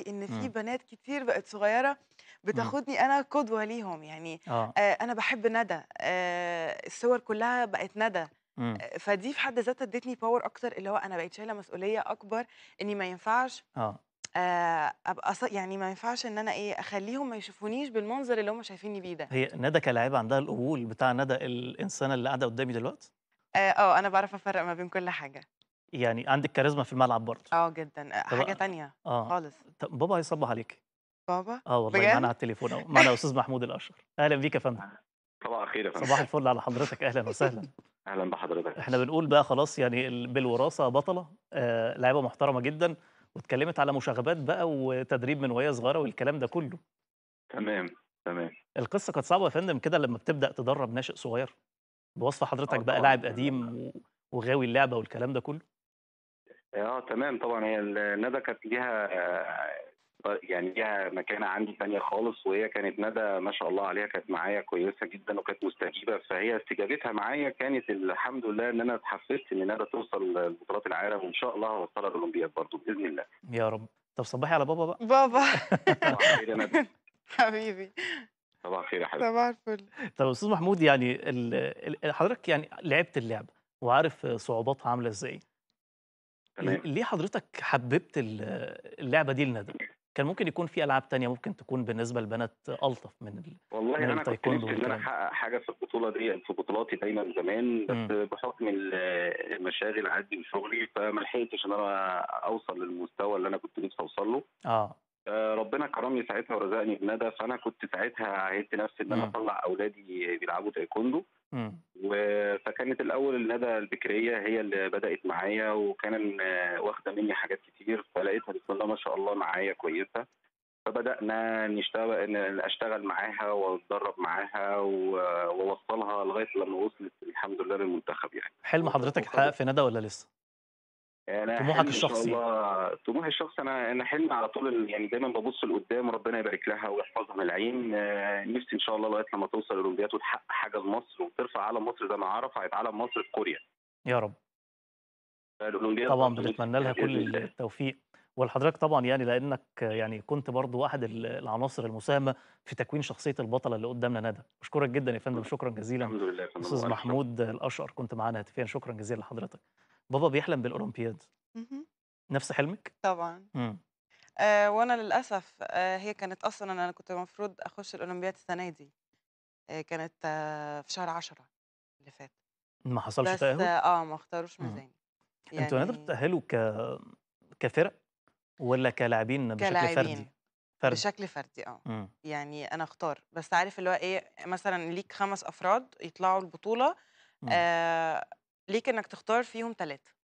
إن في إمم. بنات كتير بقت صغيرة إمم. بتاخدني أنا قدوة ليهم، يعني آه. آآ أنا باحب ندى، آآ الصور كلّها بقت ندى، إمم. آآ فدي في حد ذاتها ادّتني power أكتر، اللي هو أنا بقيت شايلة مسؤولية أكبر، إني ما ينفعش آه. آآ أبقى ص يعني ما ينفعش إن أنا إيه، أخلّيهم ما يشوفونيش بالمنظر اللي هُم شايفينّي بيه ده. هي ندى كلاعبة عندها القبول بتاع ندى الإنسانة اللي قاعدة قدّامي دلوقتي؟ آآ آه، أنا باعرف أفرّق ما بين كل حاجة. يعني عندِك كاريزما في الملعب برضه. آه جدًا، آآ طب حاجة أ تانية آه. خالص. طب بابا هيصبّح عليكِ. بابا! آه والله بجد؟ معانا على التليفون أهو، معانا أستاذ محمود الأشقر. أهلًا بيك يا فندم. صباح الخير يا فندم. صباح الفل على حضرتك، أهلًا وسهلًا. أهلًا بحضرتك. إحنا بنقول بقى خلاص يعني ال بالوراثة بطلة، آآ لاعبة محترمة جدًا، واتكلّمت على مشاغبات بقى وتدريب من وهي صغيرة والكلام ده كلّه. تمام، تمام. القصة كانت صعبة يا فندم كده لمّا بتبدأ تدرّب ناشئ صغير؟ بوصف حضرتك آه بقى طبعًا. لاعب قديم و وغاوي اللعبة والكلام ده كلّه؟ آه تمام طبعًا، هي ال ندى كانت ليها ط يعني ليها مكانة عندي تانية خالص، وهي كانت ندى ما شاء الله عليها كانت معايا كويسة جدًا وكانت مستجيبة، فهي استجابتها معايا كانت الحمد لله إن أنا اتحفزت إن ندى توصل لبطولات العالم، وإن شاء الله هاوصّلها الأولمبياد برضه بإذن الله. يا رب. طب صبّحي على بابا بقى. بابا صباح الخير يا ندى. حبيبي. صباح الخير يا حبيبتي. صباح الفل. طب أستاذ محمود يعني ال ال حضرتك يعني لعبت اللعبة وعارف صعوباتها عاملة إزاي. تمام. ل ليه حضرتك حبّبت ال اللعبة دي لندى؟ كان ممكن يكون في ألعاب تانية ممكن تكون بالنسبة للبنات ألطف من ال والله من أنا كنت التايكوندو نفسي إن أنا والكلام ده. أحقق حاجة في البطولة ديّة في بطولاتي دايمًا زمان، إمم. بس بحكم ال المشاغل عندي وشغلي، فما لحقتش إن أنا أوصل للمستوى اللي أنا كنت نفسي أوصل له. آه. آآ ربنا كرمني ساعتها ورزقني بندى، فأنا كنت ساعتها عاهدت نفسي إن أنا إمم. أطلّع أولادي بيلعبوا تايكوندو، إمم. و فكانت الأول ندى البكرية هي اللي بدأت معايا، وكان واخدة منّي حاجات كتير، فلقيتها بسم الله ما شاء الله معايا كويسة، فبدأنا نشتغ ن أشتغل معاها وأتدرّب معاها و وأوصّلها لغاية لمّا وصلت الحمد لله للمنتخب يعني. حلم و حضرتك اتحقق وخدت في ندى والّا لسه؟ أنا طموحك حلمي إن شاء الشخصي. الله طموحي الشخصي أنا أنا حلمي على طول ال يعني دايمًا بابُص لقدّام وربنا يبارك لها ويحفظها من العين، نفسي إن شاء الله لغاية لمّا توصل الأولمبياد وتحقق حاجة لمصر وترفع علم مصر زي ما رفعت علم مصر في كوريا. يا رب. فالأولمبياد طبعًا برضه نفسي بنتمنى لها فيها كل بإذن الله. التوفيق، ولحضرتك طبعًا يعني لإنك يعني كنت برضه أحد ال العناصر المساهمة في تكوين شخصية البطلة اللي قدّامنا ندى. باشكرك جدًا يا فندم، شكرًا جزيلًا. الحمد لله يا فندم أستاذ وألف شكر. محمود الأشقر كنت معانا هاتفيًا، شكرًا جزيلًا لحضرتك. بابا بيحلم بالأولمبياد. اهم. نفس حلمِك؟ طبعًا. إمم. آآ وأنا للأسف آآ هي كانت أصلًا أنا كنت المفروض أخُش الأولمبياد السنة دي، آآ كانت في شهر 10 اللي فات. ما حصلش بس تأهُّل؟ آه، ما اختاروش إمم. ميزاني. أنتم يا ندى يعني بتتأهلوا ك كفِرَق والّا كلاعبين بشكل فردي؟ كلاعبين، فردي. بشكل فردي آه. إمم. يعني أنا أختار، بس عارف اللي هو إيه، مثلًا ليك 5 أفراد يطلعوا البطولة، إمم. آآ ليك إنك تختار فيهم 3.